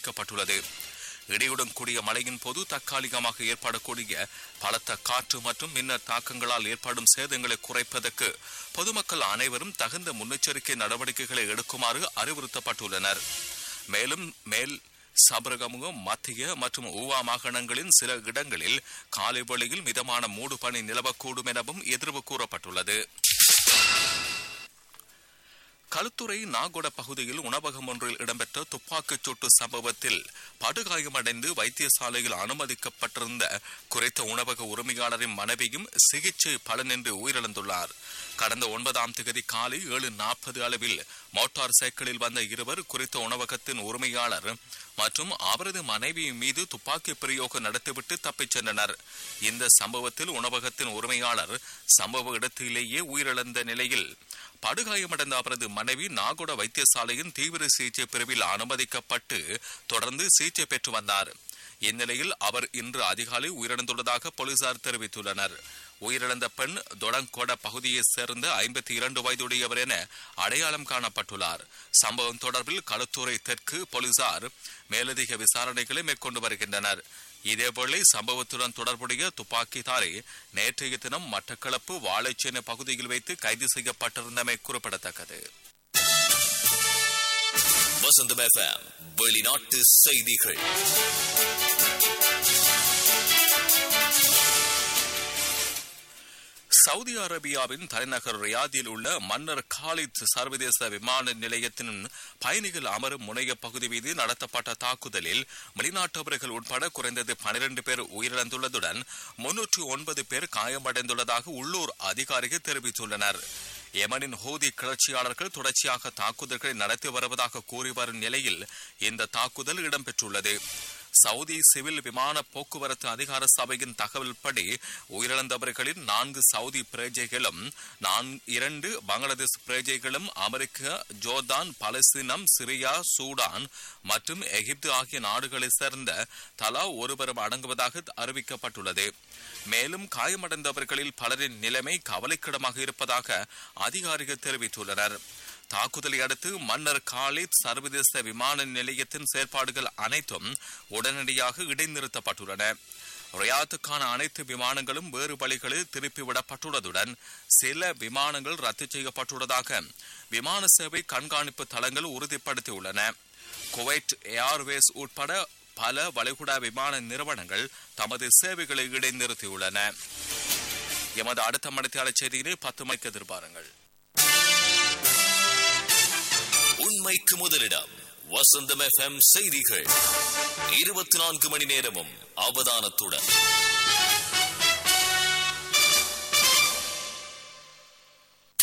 அறிவிக்கப்பட்டுள்ளது இடியுடன் கூடிய மழையின் போது தற்காலிகமாக ஏற்படக்கூடிய பலத்த காற்று மற்றும் மின்னர் தாக்கங்களால் ஏற்படும் சேதங்களை குறைப்பதற்கு பொதுமக்கள் அனைவரும் தகுந்த முன்னெச்சரிக்கை நடவடிக்கைகளை எடுக்குமாறு அறிவுறுத்தப்பட்டுள்ளனர் மேலும் மேல் சபரகமுகம் மத்திய மற்றும் ஊவா மாகாணங்களின் சில இடங்களில் காலை வேளையில் மிதமான மூடு பனி நிலவக்கூடும் எனவும் எதிர்வு கூறப்பட்டுள்ளது களுத்துறை நாகொட பகுதியில் உணவகம் ஒன்றில் இடம்பெற்ற துப்பாக்கிச் சூட்டு சம்பவத்தில் படுகாயமடைந்து வைத்தியசாலையில் அனுமதிக்கப்பட்டிருந்த குறித்த உணவக உரிமையாளரின் மனைவியும் சிகிச்சை பலனின்றி உயிரிழந்துள்ளார் கடந்த ஒன்பதாம் தேதி காலை ஏழு நாற்பது அளவில் மோட்டார் சைக்கிளில் வந்த இருவர் குறித்த உணவகத்தின் உரிமையாளர் மற்றும் அவரது மனைவி மீது துப்பாக்கி பிரயோகம் நடத்திவிட்டு தப்பிச் சென்றனர் இந்த சம்பவத்தில் உணவகத்தின் உரிமையாளர் சம்பவ இடத்திலேயே உயிரிழந்த நிலையில் படுகாயமடைந்த அவரது மனைவி நாகோட வைத்தியசாலையின் தீவிர சிகிச்சை பிரிவில் அனுமதிக்கப்பட்டு தொடர்ந்து சிகிச்சை பெற்று வந்தார் இந்நிலையில் அவர் இன்று அதிகாலை உயிரிழந்துள்ளதாக போலீசார் தெரிவித்துள்ளனர் உயிரிழந்த பெண் தொடங்கோட பகுதியைச் சேர்ந்த ஐம்பத்தி இரண்டு வயதுடையவர் என அடையாளம் காணப்பட்டுள்ளார் சம்பவம் தொடர்பில் களுத்துறை தெற்கு போலீசார் மேலதிக விசாரணைகளை மேற்கொண்டு வருகின்றனர் இதேவேளை சம்பவத்துடன் தொடர்புடைய துப்பாக்கிதாரி நேற்றைய தினம் மட்டக்களப்பு வாழைச்சேனை பகுதியில் வைத்து கைது செய்யப்பட்டிருந்தமை குறிப்பிடத்தக்கது வசந்தம் எஃப்எம் வெளிநாட்டு செய்திகள் சவுதி அரேபியாவின் தலைநகர் ரியாதில் உள்ள மன்னர் காலித் சர்வதேச விமான நிலையத்தின் பயணிகள் அமரும் முனைய பகுதி மீது நடத்தப்பட்ட தாக்குதலில் வெளிநாட்டவர்கள் உட்பட குறைந்தது பனிரெண்டு பேர் உயிரிழந்துள்ளதுடன் முன்னூற்று ஒன்பது பேர் காயமடைந்துள்ளதாக உள்ளூர் அதிகாரிகள் தெரிவித்துள்ளனர் யமனின் ஹூதி கிளர்ச்சியாளர்கள் தொடர்ச்சியாக தாக்குதல்களை நடத்தி வருவதாக கூறி வரும் நிலையில் இந்த தாக்குதல் இடம்பெற்றுள்ளது சவுதி சிவில் விமான போக்குவரத்து அதிகார சபையின் தகவல்படி உயிரிழந்தவர்களில் நான்கு சவுதி பிரஜைகளும் நான் இரண்டு பங்களாதேஷ் பிரஜைகளும் அமெரிக்கா ஜோர்தான் பலஸ்தீனம் சிரியா சூடான் மற்றும் எகிப்து ஆகிய நாடுகளைச் சேர்ந்த தலா ஒருவரும் அடங்குவதாக அறிவிக்கப்பட்டுள்ளது மேலும் காயமடைந்தவர்களில் பலரின் நிலைமை கவலைக்கிடமாக இருப்பதாக அதிகாரிகள் தெரிவித்துள்ளனர் தாக்குதலை அடுத்து மன்னர் காலித் சர்வதேச விமான நிலையத்தின் செயற்பாடுகள் அனைத்தும் உடனடியாக இடைநிறுத்தப்பட்டுள்ளன ரியாத்துக்கான அனைத்து விமானங்களும் வேறு வழிகளில் திருப்பிவிடப்பட்டுள்ளதுடன் சில விமானங்கள் ரத்து செய்யப்பட்டுள்ளதாக விமான சேவை கண்காணிப்பு தளங்கள் உறுதிப்படுத்தியுள்ளன குவைட் ஏர்வேஸ் உட்பட பல வளைகுடா விமான நிறுவனங்கள் தமது சேவைகளை இடைநிறுத்தியுள்ளன எமது அடுத்த மணித்தியாளர் செய்தியினை பத்து மணிக்கு எதிர்பாருங்கள் உண்மைக்கு முதலிடம் வசந்தம் எஃப்எம் செய்திகள் இருபத்தி நான்கு மணி நேரமும் அவதானத்துடன்